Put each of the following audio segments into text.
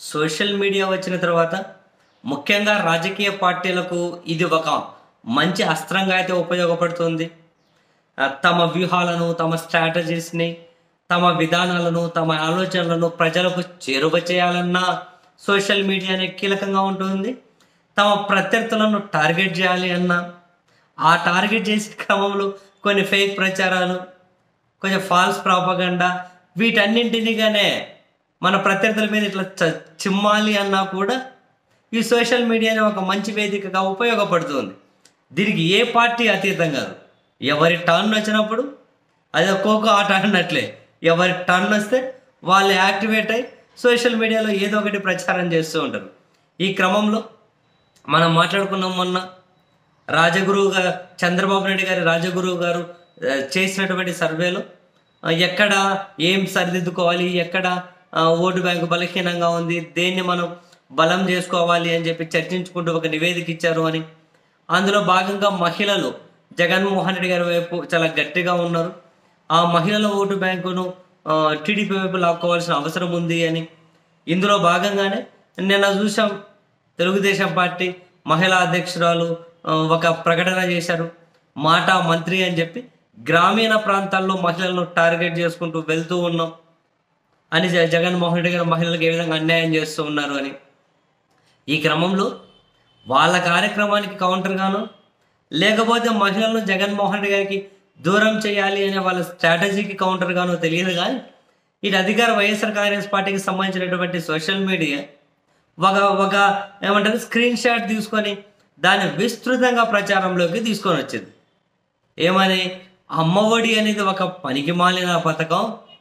social media వచ్చిన తర్వాత ముఖ్యంగా రాజకీయ పార్టీలకు ఇది ఒక మంచి అస్త్రంగా అయితే ఉపయోగపడుతుంది ఆ, తమ వ్యూహాలను తమ స్ట్రాటజీస్ని తమ విధానాలను తమ ఆలోచనలను ప్రజలకు చేరువ చేయాలన్నా సోషల్ మీడియానే కీలకంగా ఉంటుంది తమ ప్రత్యర్థులను టార్గెట్ చేయాలి అన్నా ఆ టార్గెట్ చేసే క్రమంలో కొన్ని ఫేక్ ప్రచారాలు కొంచెం ఫాల్స్ ప్రాపగండా వీటన్నింటినీగానే మన ప్రత్యర్థుల మీద ఇట్లా చ- చిమ్మాలి అన్నా కూడా ఈ సోషల్ మీడియానే ఒక మంచి వేదికగా ఉపయోగపడుతుంది దీనికి ఏ పార్టీ అతీతం కాదు ఎవరి టర్న్ వచ్చినప్పుడు అదే ఖోఖో ఆట ఆడినట్లే ఎవరి టర్న్ వస్తే వాళ్ళు యాక్టివేట్ అయ్యి సోషల్ మీడియాలో ఏదో ఒకటి ప్రచారం చేస్తూ ఉంటారు ఈ క్రమంలో మనం మాట్లాడుకున్నాం మొన్న రాజగురువు గారు చంద్రబాబు నాయుడు గారి రాజగురువు గారు ఆ, చేసినటువంటి సర్వేలో ఆ, ఎక్కడ ఏం సరిదిద్దుకోవాలి ఎక్కడ ఆ, ఓటు బ్యాంకు బలహీనంగా ఉంది దేన్ని మనం బలం చేసుకోవాలి అని చెప్పి చర్చించుకుంటూ ఒక నివేదిక ఇచ్చారు అని అందులో భాగంగా మహిళలు జగన్మోహన్ రెడ్డి గారి వైపు చాలా గట్టిగా ఉన్నారు ఆ మహిళల ఓటు బ్యాంకును టీడీపీ వైపు లాక్కోవాల్సిన అవసరం ఉంది అని ఇందులో భాగంగానే నిన్న చూసాం తెలుగుదేశం పార్టీ మహిళా అధ్యక్షురాలు ఆ, ఒక ప్రకటన చేశారు మాట మంత్రి అని చెప్పి గ్రామీణ ప్రాంతాల్లో మహిళలను టార్గెట్ చేసుకుంటూ వెళ్తూ ఉన్నాం అని జ- జగన్మోహన్ రెడ్డి గారు మహిళలకు ఏ విధంగా అన్యాయం చేస్తూ ఉన్నారు అని ఈ క్రమంలో వాళ్ళ కార్యక్రమానికి కౌంటర్గాను లేకపోతే మహిళలను జగన్మోహన్ రెడ్డి గారికి దూరం చేయాలి అనే వాళ్ళ స్ట్రాటజీకి కౌంటర్గానో తెలియదు కానీ ఇటు అధికార వైఎస్ఆర్ కాంగ్రెస్ పార్టీకి సంబంధించినటువంటి సోషల్ మీడియా ఒక ఒక ఏమంటారు స్క్రీన్ షాట్ తీసుకొని దాన్ని విస్తృతంగా ప్రచారంలోకి తీసుకొని వచ్చింది ఏమని అమ్మఒడి అనేది ఒక పనికి మాలిన పథకం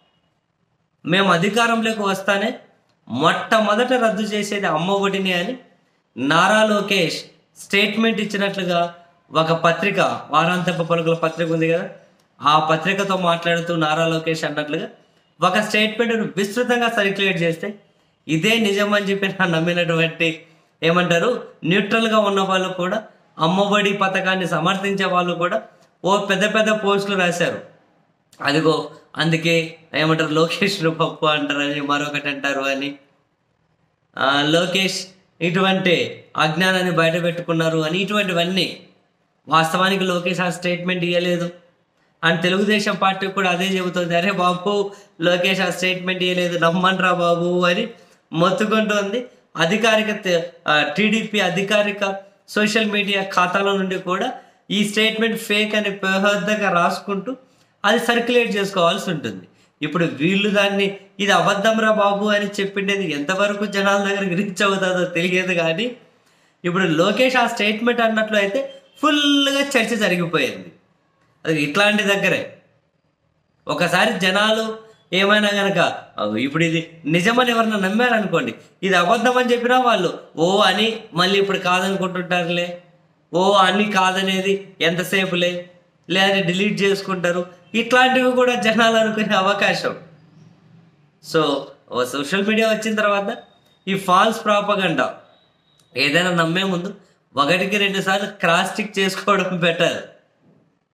మేము అధికారంలోకి వస్తానే మొట్టమొదట రద్దు చేసేది అమ్మ ఒడిని అని నారా లోకేష్ స్టేట్మెంట్ ఇచ్చినట్లుగా ఒక పత్రిక వారాంతపు పలుకుల పత్రిక ఉంది కదా ఆ పత్రికతో మాట్లాడుతూ నారా లోకేష్ అన్నట్లుగా ఒక స్టేట్మెంట్ను విస్తృతంగా సర్క్యులేట్ చేస్తే ఇదే నిజం అని చెప్పి నా నమ్మినటువంటి ఏమంటారు న్యూట్రల్గా ఉన్న వాళ్ళు కూడా అమ్మఒడి పథకాన్ని సమర్థించే వాళ్ళు కూడా ఓ పెద్ద పెద్ద పోస్టులు రాశారు అదిగో అందుకే ఏమంటారు లోకేష్ పప్పు అంటారని మరొకటి అంటారు అని ఆ, లోకేష్ ఇటువంటి అజ్ఞానాన్ని బయట పెట్టుకున్నారు అని ఇటువంటివన్నీ వాస్తవానికి లోకేష్ ఆ స్టేట్మెంట్ ఇవ్వలేదు అండ్ తెలుగుదేశం పార్టీ కూడా అదే చెబుతుంది అరే బాబు లోకేష్ ఆ స్టేట్మెంట్ ఇవ్వలేదు నమ్మండ్రా బాబు అని మొత్తుకుంటోంది అధికారిక టీడీపీ అధికారిక సోషల్ మీడియా ఖాతాల నుండి కూడా ఈ స్టేట్మెంట్ ఫేక్ అని పెద్దగా రాసుకుంటూ అది సర్క్యులేట్ చేసుకోవాల్సి ఉంటుంది ఇప్పుడు వీళ్ళు దాన్ని ఇది అబద్ధంరా బాబు అని చెప్పిండేది ఎంతవరకు జనాల దగ్గరికి రీచ్ అవుతుందో తెలియదు కానీ ఇప్పుడు లోకేష్ ఆ స్టేట్మెంట్ అన్నట్లు అయితే ఫుల్గా చర్చ జరిగిపోయింది అది ఇట్లాంటి దగ్గరే ఒకసారి జనాలు ఏమైనా గనక "అగో ఇప్పుడు ఇది నిజమని ఎవరన్నా నమ్మారనుకోండి ఇది అబద్ధం అని చెప్పినా వాళ్ళు ఓ అని మళ్ళీ ఇప్పుడు కాదనుకుంటుంటారులే ఓ అని కాదనేది ఎంతసేపులే లేదా డిలీట్ చేసుకుంటారు ఇట్లాంటివి కూడా జనాలు అనుకునే అవకాశం సో సోషల్ మీడియా వచ్చిన తర్వాత ఈ ఫాల్స్ ప్రాపగండా ఏదైనా నమ్మే ముందు ఒకటికి రెండు సార్లు క్రాస్ చెక్ చేసుకోవడం బెటర్